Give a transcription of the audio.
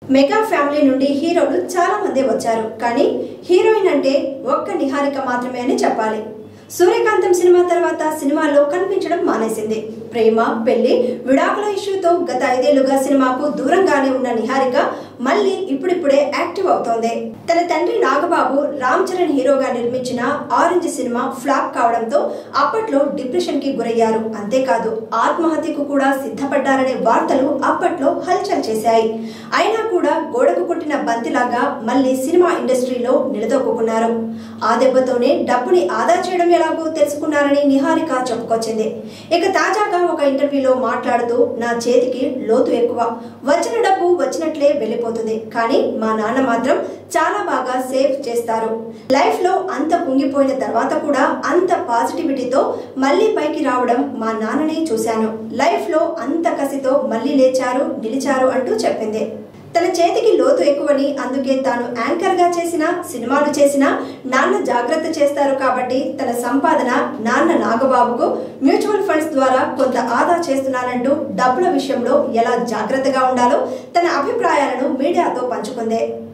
mega family నుండి హీరోలు చాలా మంది వచ్చారు కానీ హీరోయిన్ అంటే ఒక్క నిహారిక మాత్రమే అని చెప్పాలి సూర్యకాంతం సినిమా తర్వాత సినిమాలో కనిపించడం మానేసింది ప్రేమ పెళ్లి విడాకుల ఇష్యూతో గత ఐదేళ్లుగా సినిమాకు దూరంగానే ఉన్న నిహారిక మళ్ళీ ఇప్పుడిప్పుడే యాక్టివ్ అవుతోంది తన తండ్రి నాగబాబు రామ్ చరణ్ హీరోగా నిర్మించిన ఆరెంజ్ సినిమా ఫ్లాప్ కావడంతో అప్పట్లో డిప్రెషన్ కి గురయ్యారు అంతేకాదు ఆత్మహత్యకు కూడా సిద్ధపడ్డారనే వార్తలు అప్పట్లో హల్చల్ చేశాయి అయినా కూడా గోడకు కొట్టిన బంతిలాగా మళ్ళీ సినిమా ఇండస్ట్రీలో నిలదొక్కున్నారు ఆ దెబ్బతోనే డబ్బుని ఆదా చేయడం ఎలాగో తెలుసుకున్నారని నిహారిక చెప్పుకొచ్చింది ఇక తాజాగా ఒక ఇంటర్వ్యూలో మాట్లాడుతూ నా చేతికి లోతు ఎక్కువ వచ్చిన డబ్బు వచ్చినట్లే వెళ్ళిపోతుంది కానీ మా నాన్న మాత్రం చాలా బాగా సేవ్ చేస్తారు లైఫ్ లో అంత కుంగిపోయిన తర్వాత కూడా అంత పాజిటివిటీతో మళ్ళీ పైకి రావడం మా నాన్ననే చూశాను లైఫ్ లో అంత కసితో మళ్ళీ లేచారు నిలిచారు అంటూ చెప్పింది తన చేతికి లోతు ఎక్కువని అందుకే తాను యాంకర్ గా చేసిన సినిమాలు చేసినా నాన్న జాగ్రత్త చేస్తారు కాబట్టి తన సంపాదన నాన్న నాగబాబుకు మ్యూచువల్ ఫండ్స్ ద్వారా కొంత ఆదా చేస్తున్నానంటూ డబ్బుల విషయంలో ఎలా జాగ్రత్తగా ఉండాలో తన అభిప్రాయాలను మీడియాతో పంచుకుంది